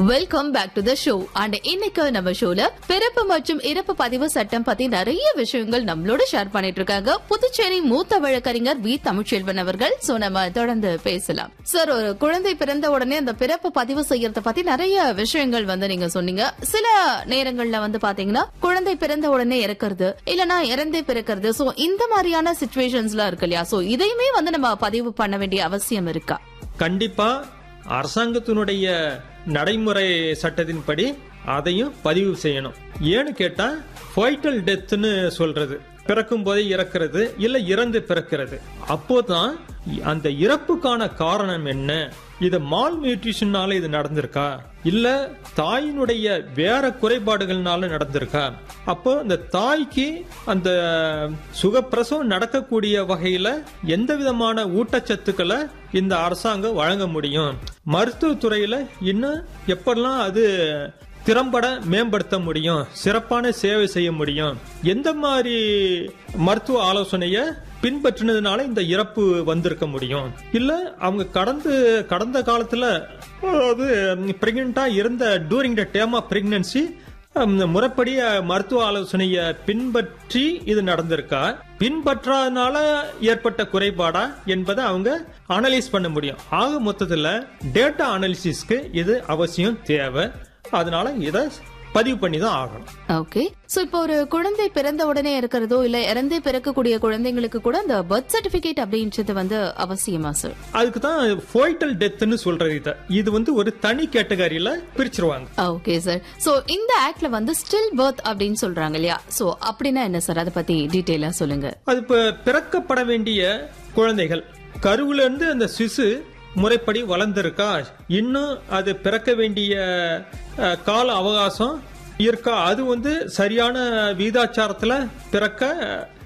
welcome back to the show and இன்னைக்கு நம்ம ஷோல பிறப்பு மற்றும் இறப்பு பதிவு சட்டம் பத்தி நிறைய விஷயங்கள் நம்மளோட ஷேர் பண்ணிட்டு இருக்காங்க புதுச்சேரி மூத்த வழக்கறிஞர் வி தமிழ்ச்செல்வன் அவர்கள் சோ நம்ம தொடர்ந்து பேசலாம் சார் ஒரு குழந்தை பிறந்த உடனே அந்த பிறப்பு பதிவு செய்யறத பத்தி நிறைய விஷயங்கள் வந்து நீங்க சொன்னீங்க சில நேரங்கள்ல வந்து பாத்தீங்கன்னா குழந்தை பிறந்த உடனே இறக்குறது இல்லனா இறந்தே பிறக்கிறது சோ இந்த மாதிரியான சுச்சுவேஷன்ஸ்லாம் இருக்கு இல்லையா சோ இதையுமே வந்து நம்ம பதிவு பண்ண வேண்டிய அவசியம் இருக்கா கண்டிப்பா அரசாங்கத்தினுடைய நடைமுறை சட்டத்தின்படி அதையும் பதிவு செய்யணும் ஏன்னு கேட்டா ஃபைட்டல் டெத்னு சொல்றது பிறக்கும் போதே இறக்கிறது இல்ல இறந்து பிறக்கிறது அப்போதான் அந்த இறப்புக்கான காரணம் என்ன இது மால் நியூட்ரிஷனால இது நடந்திருக்கா இல்ல தாயினுடைய வேற குறைபாடுகள்னால நடந்திருக்கா அப்போ அந்த தாய்க்கு அந்த சுகப்பிரசவம் நடக்கக்கூடிய வகையில எந்த விதமான ஊட்டச்சத்துக்களை இந்த அரசாங்கம் வழங்க முடியும் மருத்துவத்துறையில இன்னும் எப்பெல்லாம் அது திறம்பட மேம்படுத்த முடியும் சிறப்பான சேவை செய்ய முடியும் எந்த மாதிரி மருத்துவ ஆலோசனைய பின்பற்றினதுனால இந்த இறப்பு வந்திருக்க முடியும் இல்ல அவங்க கடந்து கடந்த காலத்துல அதாவது பிரெக்னண்டா இருந்த during the time of pregnancy முறைப்படி மருத்துவ ஆலோசனைய பின்பற்றி இது நடந்திருக்கா பின்பற்றாதனால ஏற்பட்ட குறைபாடா என்பதை அவங்க அனலைஸ் பண்ண முடியும் ஆக மொத்தத்துல டேட்டா அனாலிசிஸ்க்கு இது அவசியம் தேவை அதனால இதை பதிவு பண்ணி தான் ஆகணும் ஓகே சோ இப்போ ஒரு குழந்தை பிறந்த உடனே இருக்கிறதோ இல்ல இறந்தே பிறக்கக்கூடிய குழந்தைங்களுக்கு கூட அந்த பர்த் சர்டிபிகேட் அப்படின்றது வந்து அவசியமா சார் அதுக்கு தான் ஃபோய்டல் டெத்னு சொல்றது இத இது வந்து ஒரு தனி கேட்டகரியில பிரிச்சிருவாங்க ஓகே சார் சோ இந்த ஆக்ட்ல வந்து ஸ்டில் பர்த் அப்படின்னு சொல்றாங்க இல்லையா சோ அப்படின்னா என்ன சார் அதை பத்தி டீடைலா சொல்லுங்க அது இப்ப பிறக்கப்பட வேண்டிய குழந்தைகள் கருவுல இருந்து அந்த சிசு முறைப்படி வளர்ந்திருக்கா இன்னும் அது பிறக்க வேண்டிய அஹ், கால அவகாசம் இருக்கா அது வந்து சரியான வீதாச்சாரத்துல பிறக்க